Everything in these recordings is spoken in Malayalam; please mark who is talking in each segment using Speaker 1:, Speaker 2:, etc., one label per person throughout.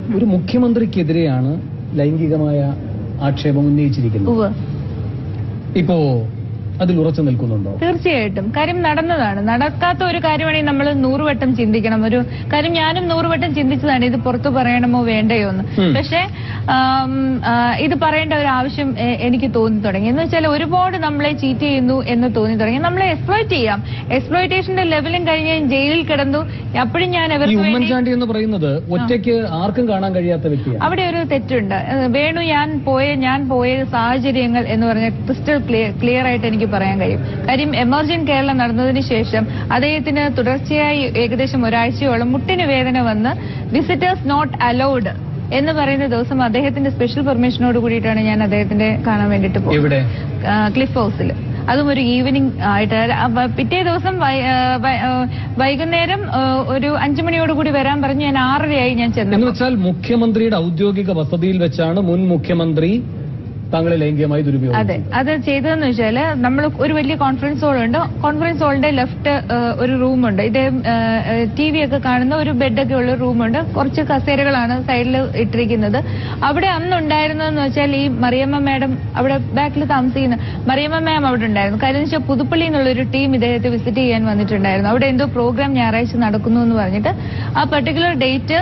Speaker 1: ഒരു മുഖ്യമന്ത്രിക്കെതിരെയാണ് ലൈംഗികമായ ആക്ഷേപം ഉന്നയിച്ചിരിക്കുന്നത്
Speaker 2: ഉവ്വ്
Speaker 1: ഇപ്പോ അതിൽ ഉറച്ചു നിൽക്കുന്നുണ്ടോ
Speaker 2: തീർച്ചയായിട്ടും കാര്യം നടന്നതാണ് നടക്കാത്ത ഒരു കാര്യമാണെങ്കിൽ നമ്മൾ നൂറുവട്ടം ചിന്തിക്കണം ഒരു കാര്യം ഞാനും നൂറുവട്ടം ചിന്തിച്ചതാണ് ഇത് പുറത്തു പറയണമോ വേണ്ടയോ എന്ന്
Speaker 1: ഉം.
Speaker 2: പക്ഷേ ആം, ആ, ഇത് പറയേണ്ട ഒരു ആവശ്യം എ- എനിക്ക് തോന്നി തുടങ്ങി എന്ന് വെച്ചാൽ ഒരുപാട് നമ്മളെ ചീറ്റ് ചെയ്യുന്നു എന്ന് തോന്നി തുടങ്ങി നമ്മളെ എക്സ്പ്ലോയിറ്റ് ചെയ്യാം എക്സ്പ്ലോയിറ്റേഷന്റെ ലെവലും കഴിഞ്ഞ് ഞാൻ ജയിലിൽ കിടന്നു അപ്പോഴും ഞാൻ
Speaker 1: ഈ
Speaker 2: അവർക്ക് വേണ്ടി
Speaker 1: ഉമ്മൻചാണ്ടി എന്ന് പറയുന്നത് ഒറ്റയ്ക്ക് ആർക്കും കാണാൻ കഴിയാത്ത വ്യക്തിയാണ്
Speaker 2: അവിടെ ഒരു തെറ്റുണ്ട് ഏഹ് വേണു ഞാൻ പോയ ഞാൻ പോയ സാഹചര്യങ്ങൾ എന്ന് പറഞ്ഞ ക്രിസ്റ്റൽ ക്ലിയർ ആയിട്ട് എനിക്ക് പറയാൻ കഴിയും കാര്യം എമർജന്റ് കേരള നടന്നതിന് ശേഷം അദ്ദേഹത്തിന് തുടർച്ചയായി ഏകദേശം ഒരാഴ്ചയോളം മുട്ടിന് വേദന വന്ന് വിസിറ്റേഴ്സ് നോട്ട് അലൗഡ് എന്ന് പറയുന്ന ദിവസം അദ്ദേഹത്തിന്റെ സ്പെഷ്യൽ പെർമിഷനോട് കൂടിയിട്ടാണ് ഞാൻ അദ്ദേഹത്തിന്റെ കാണാൻ വേണ്ടിയിട്ട് പോകുന്നത്
Speaker 1: എവിടെ
Speaker 2: ക്ലിഫ് ഹൗസിൽ അതും ഒരു ഈവനിങ് ആയിട്ട് അപ്പൊ പിറ്റേ ദിവസം വൈ- ആ, വൈ- ആ, വൈകുന്നേരം ആ, ഒരു അഞ്ചു മണിയോടുകൂടി വരാൻ പറഞ്ഞ് ഞാൻ ആറരയായി ഞാൻ ചെന്നു
Speaker 1: എന്ന് വെച്ചാൽ മുഖ്യമന്ത്രിയുടെ ഔദ്യോഗിക വസതിയിൽ വെച്ചാണ് മുൻ മുഖ്യമന്ത്രി താങ്കളെ ലൈംഗികമായി ദുരുപയോഗം
Speaker 2: അതെ അത് ചെയ്തതെന്ന് വെച്ചാല് നമ്മൾ ഒരു വലിയ കോൺഫറൻസ് ഹാൾ ഉണ്ട് കോൺഫറൻസ് ഹാളിന്റെ ലെഫ്റ്റ് ഒരു റൂമുണ്ട് ഇത് ടി വി ഒക്കെ കാണുന്ന ഒരു ബെഡൊക്കെ ഉള്ള റൂമുണ്ട് കുറച്ച് കസേരകളാണ് സൈഡിൽ ഇട്ടിരിക്കുന്നത് അവിടെ അന്നുണ്ടായിരുന്നതെന്ന് വെച്ചാൽ ഈ മറിയമ്മ മാഡം അവിടെ ബാക്കിൽ താമസിക്കുന്ന മറിയമ്മ മാം അവിടെ ഉണ്ടായിരുന്നു കാര്യം എന്ന് വെച്ചാൽ പുതുപ്പള്ളി എന്നുള്ള ഒരു ടീം ഇദ്ദേഹത്തെ വിസിറ്റ് ചെയ്യാൻ വന്നിട്ടുണ്ടായിരുന്നു അവിടെ എന്തോ പ്രോഗ്രാം ഞായറാഴ്ച നടക്കുന്നു എന്ന് പറഞ്ഞിട്ട് ആ പെർട്ടിക്കുലർ ഡേറ്റ്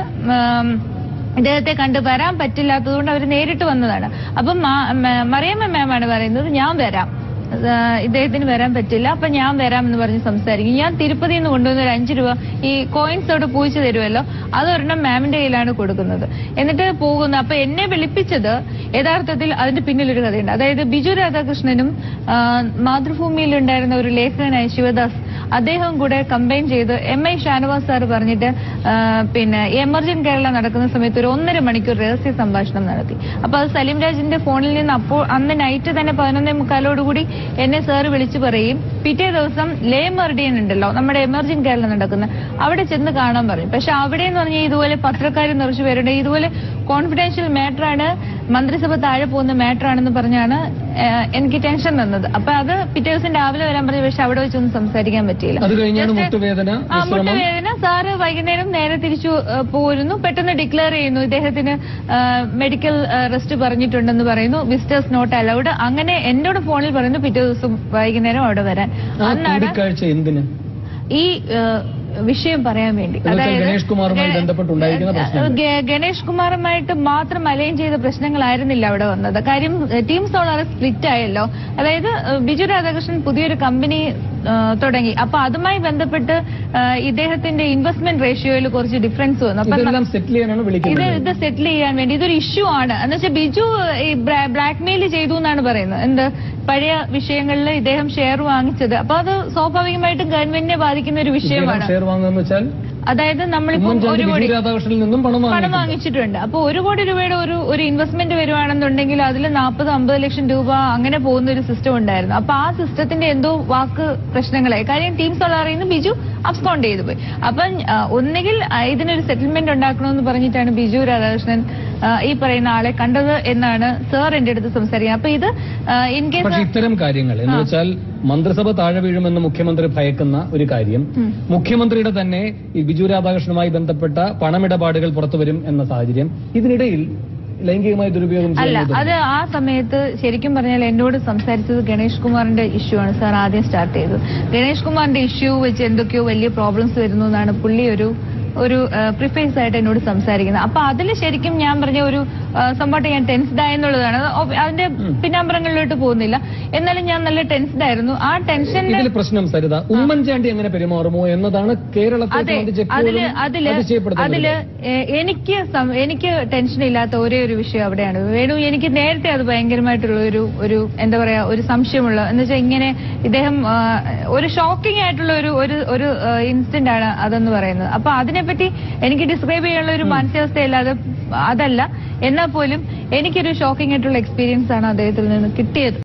Speaker 2: ഇദ്ദേഹത്തെ കണ്ട് വരാൻ പറ്റില്ലാത്തതുകൊണ്ട് അവർ നേരിട്ട് വന്നതാണ് അപ്പം മാ- മ- മറിയമ്മ മാമാണ് പറയുന്നത് ഞാൻ വരാം ആ, ഇദ്ദേഹത്തിന് വരാൻ പറ്റില്ല അപ്പൊ ഞാൻ വരാം എന്ന് പറഞ്ഞ് സംസാരിക്കും ഞാൻ തിരുപ്പതിയിൽ നിന്ന് കൊണ്ടുവന്ന ഒരു അഞ്ച് രൂപ ഈ കോയിൻസ് അവിടെ പൂച്ച തരുമല്ലോ അതൊരെണ്ണം മാമിന്റെ കയ്യിലാണ് കൊടുക്കുന്നത് എന്നിട്ട് പോകുന്നു അപ്പൊ എന്നെ വിളിപ്പിച്ചത് യഥാർത്ഥത്തിൽ അതിന്റെ പിന്നിലൊരു കഥയുണ്ട് അതായത് ബിജു രാധാകൃഷ്ണനും ആ, മാതൃഭൂമിയിൽ ഉണ്ടായിരുന്ന ഒരു ലേഖകനായ ശിവദാസ് അദ്ദേഹം കൂടെ കമ്പൈൻ ചെയ്ത് എം ഐ ഷാനവാസ് സാർ പറഞ്ഞിട്ട് ആ, പിന്നെ എമർജന്റ് കേരള നടക്കുന്ന സമയത്ത് ഒരു ഒന്നര മണിക്കൂർ രഹസ്യ സംഭാഷണം നടത്തി അപ്പൊ അത് സലീം രാജിന്റെ ഫോണിൽ നിന്ന് അപ്പോൾ അന്ന് നൈറ്റ് തന്നെ പതിനൊന്നേ മുക്കാലോടുകൂടി എന്നെ സാർ വിളിച്ചു പറയും പിറ്റേ ദിവസം ലേ മെർഡിയൻ ഉണ്ടല്ലോ നമ്മുടെ എമർജന്റ് കേരള നടക്കുന്ന അവിടെ ചെന്ന് കാണാൻ പറയും പക്ഷെ അവിടെ എന്ന് പറഞ്ഞാൽ ഇതുപോലെ പത്രക്കാർ നിറച്ചു പേരുണ്ട് ഇതുപോലെ കോൺഫിഡൻഷ്യൽ മാറ്റർ ആണ് മന്ത്രിസഭ താഴെ പോകുന്ന മാറ്റർ ആണെന്ന് പറഞ്ഞാണ് ആ, എനിക്ക് ടെൻഷൻ തന്നത് അപ്പൊ അത് പിറ്റേ ദിവസം രാവിലെ വരാൻ പറഞ്ഞു പക്ഷെ അവിടെ വെച്ചൊന്നും സംസാരിക്കാൻ പറ്റിയില്ല
Speaker 1: അത് കഴിഞ്ഞാണ്
Speaker 2: Just-
Speaker 1: മുട്ടുവേദന
Speaker 2: ആ
Speaker 1: വിശ്രമം
Speaker 2: മുട്ടുവേദന സാറ് വൈകുന്നേരം നേരെ തിരിച്ചു ആ, പോരുന്നു പെട്ടെന്ന് ഡിക്ലെയർ ചെയ്യുന്നു ഇദ്ദേഹത്തിന് മെഡിക്കൽ റെസ്റ്റ് പറഞ്ഞിട്ടുണ്ടെന്ന് പറയുന്നു വിസിറ്റേഴ്സ് നോട്ട് അലൗഡ് അങ്ങനെ എന്നോട് ഫോണിൽ പറയുന്നു പിറ്റേ ദിവസം വൈകുന്നേരം അവിടെ വരാൻ
Speaker 1: ആ
Speaker 2: അന്നാണ്
Speaker 1: കൂടിക്കാഴ്ച എന്തിന്
Speaker 2: ഈ ആ, വിഷയം പറയാൻ വേണ്ടി
Speaker 1: എന്ന് വെച്ചാൽ ഗണേഷ് കുമാറുമായി ബന്ധപ്പെട്ടുണ്ടായിരിക്കുന്ന പ്രശ്നങ്ങൾ.
Speaker 2: ഗ- ഗണേഷ് കുമാറുമായിട്ട് മാത്രം അലൈൻ ചെയ്ത പ്രശ്നങ്ങളായിരുന്നില്ല അവിടെ വന്നത് കാര്യം ഏഹ്, ടീം സോളാർ സ്പ്ലിറ്റ് ആയല്ലോ അതായത് ഏഹ്, ബിജു രാധാകൃഷ്ണൻ പുതിയൊരു കമ്പനി ഏഹ്, തുടങ്ങി അപ്പൊ അതുമായി ബന്ധപ്പെട്ട് ഏഹ്, ഇദ്ദേഹത്തിന്റെ ഇൻവെസ്റ്റ്മെന്റ് റേഷ്യോയിൽ കുറച്ച് ഡിഫറൻസ് വന്നു അപ്പൊ
Speaker 1: ഇതെല്ലാം സെറ്റിൽ ചെയ്യാനാണ്
Speaker 2: ഇത്
Speaker 1: വിളിക്കുന്നത്
Speaker 2: ഇത് സെറ്റിൽ ചെയ്യാൻ വേണ്ടി ഇതൊരു ഇഷ്യൂ ആണ് എന്ന് വെച്ചാൽ ബിജു ഈ ബ്ലാക്ക് മെയിൽ ചെയ്തു എന്നാണ് പറയുന്നത് എന്ത് പഴയ വിഷയങ്ങളിൽ ഇദ്ദേഹം ഷെയർ വാങ്ങിച്ചത് അപ്പൊ അത് സ്വാഭാവികമായിട്ടും ഗവൺമെന്റിനെ ബാധിക്കുന്ന ഒരു വിഷയമാണ്
Speaker 1: ഷെയർ വാങ്ങുകയെന്ന് വെച്ചാൽ
Speaker 2: അതായത് നമ്മളിപ്പം
Speaker 1: ഉമ്മൻചാണ്ടി
Speaker 2: ഒരു കോടി
Speaker 1: ബിജു രാധാകൃഷ്ണനിൽ നിന്നും പണം
Speaker 2: പണം
Speaker 1: വാങ്ങി
Speaker 2: വാങ്ങിച്ചിട്ടുണ്ട് അപ്പൊ ഒരു കോടി രൂപയുടെ ഒരു ഒരു ഇൻവെസ്റ്റ്മെന്റ് വരുവാണെന്നുണ്ടെങ്കിൽ അതിൽ നാൽപ്പത് അമ്പത് ലക്ഷം രൂപ അങ്ങനെ പോകുന്ന ഒരു സിസ്റ്റം ഉണ്ടായിരുന്നു അപ്പൊ ആ സിസ്റ്റത്തിന്റെ എന്തോ വാക്ക് പ്രശ്നങ്ങളായി കാര്യം ടീം സോളാറിൽ നിന്ന് ബിജു അബ്സ്കോണ്ട് ചെയ്തു പോയി അപ്പം ആ, ഒന്നുകിൽ ആ, ഇതിനൊരു സെറ്റിൽമെന്റ് ഉണ്ടാക്കണമെന്ന് പറഞ്ഞിട്ടാണ് ബിജു രാധാകൃഷ്ണൻ ആ, ഈ പറയുന്ന ആളെ കണ്ടത് എന്നാണ് സാർ എന്റെ അടുത്ത് സംസാരിക്കുന്നത് അപ്പൊ ഇത് ഇൻ
Speaker 1: പക്ഷെ
Speaker 2: കേസ്
Speaker 1: ഇത്തരം കാര്യങ്ങൾ എന്ന് വെച്ചാൽ മന്ത്രിസഭ താഴെ വീഴുമെന്ന് മുഖ്യമന്ത്രി ഭയക്കുന്ന ഒരു കാര്യം മുഖ്യമന്ത്രിയുടെ തന്നെ ഈ ബിജു രാധാകൃഷ്ണനുമായി ബന്ധപ്പെട്ട പണമിടപാടുകൾ പുറത്തുവരും എന്ന സാഹചര്യം ഇതിനിടയിൽ ലൈംഗികമായ ദുരുപയോഗം
Speaker 2: അല്ല
Speaker 1: ചെയ്യുന്നത്
Speaker 2: അത് ആ സമയത്ത് ശരിക്കും പറഞ്ഞാൽ എന്നോട് സംസാരിച്ചത് ഗണേഷ് കുമാറിന്റെ ഇഷ്യൂ ആണ് സാർ ആദ്യം സ്റ്റാർട്ട് ചെയ്തത് ഗണേഷ് കുമാറിന്റെ ഇഷ്യൂ വെച്ച് എന്തൊക്കെയോ വലിയ പ്രോബ്ലംസ് വരുന്നു എന്നാണ് പുള്ളി ഒരു ഒരു പ്രിഫേസ് ആയിട്ട് എന്നോട് സംസാരിക്കുന്നത് അപ്പൊ അതിൽ ശരിക്കും ഞാൻ പറഞ്ഞ ഒരു സംഭവം ഞാൻ ടെൻസ്ഡ് ആയെന്നുള്ളതാണ് അത് ഒബ്- അതിന്റെ പിന്നാമ്പറങ്ങളിലോട്ട് പോകുന്നില്ല എന്നാലും ഞാൻ നല്ല ടെൻസ്ഡ് ആയിരുന്നു ആ ടെൻഷനിൽ
Speaker 1: ഇതിൽ പ്രശ്നം സരിത ഉമ്മൻചാണ്ടി എങ്ങനെ പെരുമാറുമോ എന്നതാണ് കേരളത്തെ
Speaker 2: അതെ
Speaker 1: സംബന്ധിച്ച്
Speaker 2: അതില്
Speaker 1: എപ്പോഴും
Speaker 2: അതില്
Speaker 1: അതിശയപ്പെടുത്തുന്നത്
Speaker 2: അതില് ഏഹ്, എനിക്ക് സം- എനിക്ക് ടെൻഷൻ ഇല്ലാത്ത ഒരേ ഒരു വിഷയം അവിടെയാണ് വേണു എനിക്ക് നേരത്തെ അത് ഭയങ്കരമായിട്ടുള്ള ഒരു ഒരു എന്താ പറയാ ഒരു സംശയമുള്ള എന്ന് വെച്ചാൽ ഇങ്ങനെ ഇദ്ദേഹം ആ, ഒരു ഷോക്കിംഗ് ആയിട്ടുള്ള ഒരു ഒരു ഒരു ഇൻസിഡന്റ് ആണ് അതെന്ന് പറയുന്നത് അപ്പൊ അതിനെപ്പറ്റി എനിക്ക് ഡിസ്ക്രൈബ് ചെയ്യാനുള്ള ഒരു മാനസികാവസ്ഥയല്ലാതെ അതല്ല എന്നാൽ പോലും എനിക്കൊരു ഷോക്കിംഗ് ആയിട്ടുള്ള എക്സ്പീരിയൻസ് ആണ് അദ്ദേഹത്തിൽ നിന്ന് കിട്ടിയത്